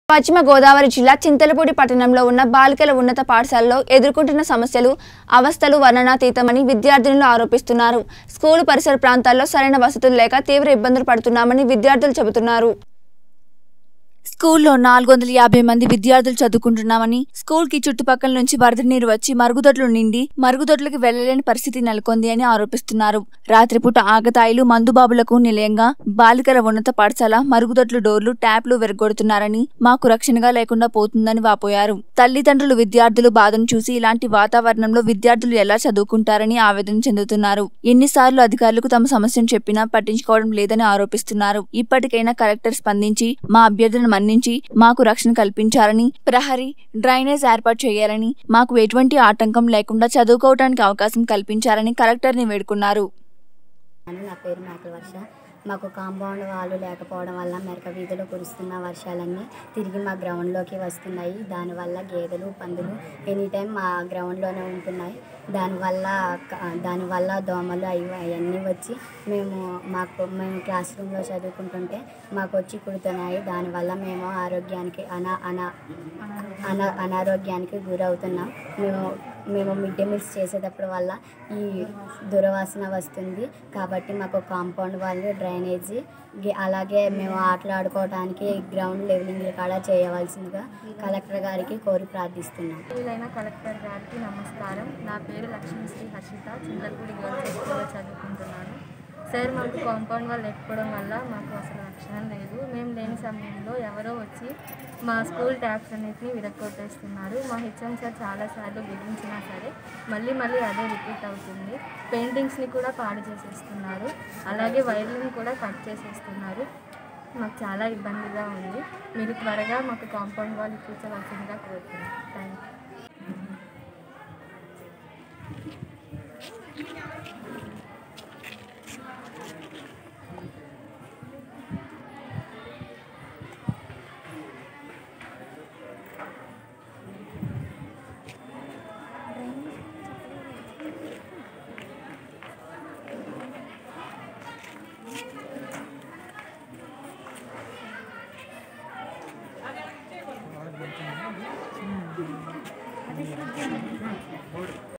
పశ్చిమ గోదావరి జిల్లా చింతలపూడి పట్టణంలో ఉన్న బాలికల ఉన్నత పాఠశాలలో ఎదుర్కొంటున్న సమస్యలు అవస్థలు వర్ణనాతీతమని విద్యార్థినులు ఆరోపిస్తున్నారు స్కూలు పరిసర ప్రాంతాల్లో సరైన వసతులు లేక తీవ్ర ఇబ్బందులు పడుతున్నామని విద్యార్థులు చెబుతున్నారు స్కూల్లో నాలుగు వందల యాభై మంది విద్యార్థులు చదువుకుంటున్నామని స్కూల్ కి చుట్టుపక్కల నుంచి వరద నీరు వచ్చి మరుగుదొడ్లు నిండి మరుగుదొడ్లకు వెళ్లలేని పరిస్థితి నెలకొంది అని ఆరోపిస్తున్నారు రాత్రిపూట ఆగతాయిలు మందుబాబులకు నిలయంగా బాలికల ఉన్నత పాఠశాల మరుగుదొడ్లు డోర్లు ట్యాప్లు వెరగొడుతున్నారని మాకు రక్షణగా లేకుండా పోతుందని వాపోయారు తల్లిదండ్రులు విద్యార్థులు బాధను చూసి ఇలాంటి వాతావరణంలో విద్యార్థులు ఎలా చదువుకుంటారని ఆవేదన చెందుతున్నారు ఎన్నిసార్లు అధికారులకు తమ సమస్యను చెప్పినా పట్టించుకోవడం లేదని ఆరోపిస్తున్నారు ఇప్పటికైనా కలెక్టర్ స్పందించి మా అభ్యర్థులను మన్నించి మాకు రక్షణ కల్పించాలని ప్రహరీ డ్రైనేజ్ ఏర్పాటు చేయాలని మాకు ఎటువంటి ఆటంకం లేకుండా చదువుకోవడానికి అవకాశం కల్పించాలని కలెక్టర్ని వేడుకున్నారు అని నా పేరు మేకల వర్ష మాకు కాంపౌండ్ వాళ్ళు లేకపోవడం వల్ల మెరక వీధిలో కురుస్తున్న వర్షాలన్నీ తిరిగి మా గ్రౌండ్లోకి వస్తున్నాయి దానివల్ల గేదెలు పందులు ఎనీ టైం మా గ్రౌండ్లోనే ఉంటున్నాయి దానివల్ల క- దానివల్ల దోమలు అవి అవన్నీ వచ్చి మేము మాకు మేము క్లాస్ రూమ్లో చదువుకుంటుంటే మాకు వచ్చి కుడుతున్నాయి దానివల్ల మేము ఆరోగ్యానికి అనా అనా అనా అనారోగ్యానికి గురవుతున్నాం మేము మేము మిడ్ డే మీల్స్ చేసేటప్పుడు వల్ల ఈ దురవాసన వస్తుంది కాబట్టి మాకు కాంపౌండ్ వాళ్ళు డ్రైనేజీ గి- అలాగే మేము ఆటలు ఆడుకోవడానికి గ్రౌండ్ లెవెలింగ్ కాడ చేయవలసిందిగా కలెక్టర్ గారికి కోరి ప్రార్థిస్తున్నాం వీలైన కలెక్టర్ గారికి నమస్కారం నా పేరు లక్ష్మీశ్రీ హర్షిత చింతలపూడి గర్ల్స్ హై స్కూల్లో చదువుకుంటున్నాను సార్ మాకు కాంపౌండ్ వాళ్ళు లేకపోవడం వల్ల మాకు అసలు రక్షణ లేదు మేము లేని సమయంలో ఎవరో వచ్చి మా స్కూల్ ట్యాప్స్ అన్నిటిని విరగొట్టేస్తున్నారు మా హెచ్ఎం సార్ చాలాసార్లు బెదిరించినా సరే మళ్ళీ మళ్ళీ అదే రిపీట్ అవుతుంది పెయింటింగ్స్ని కూడా పాడు చేసేస్తున్నారు అలాగే వైర్లను కూడా కట్ చేసేస్తున్నారు మాకు చాలా ఇబ్బందిగా ఉంది మీరు త్వరగా మాకు కాంపౌండ్ వాళ్ళు ఇప్పించవలసిందిగా కోరుతున్నాను థ్యాంక్ యూ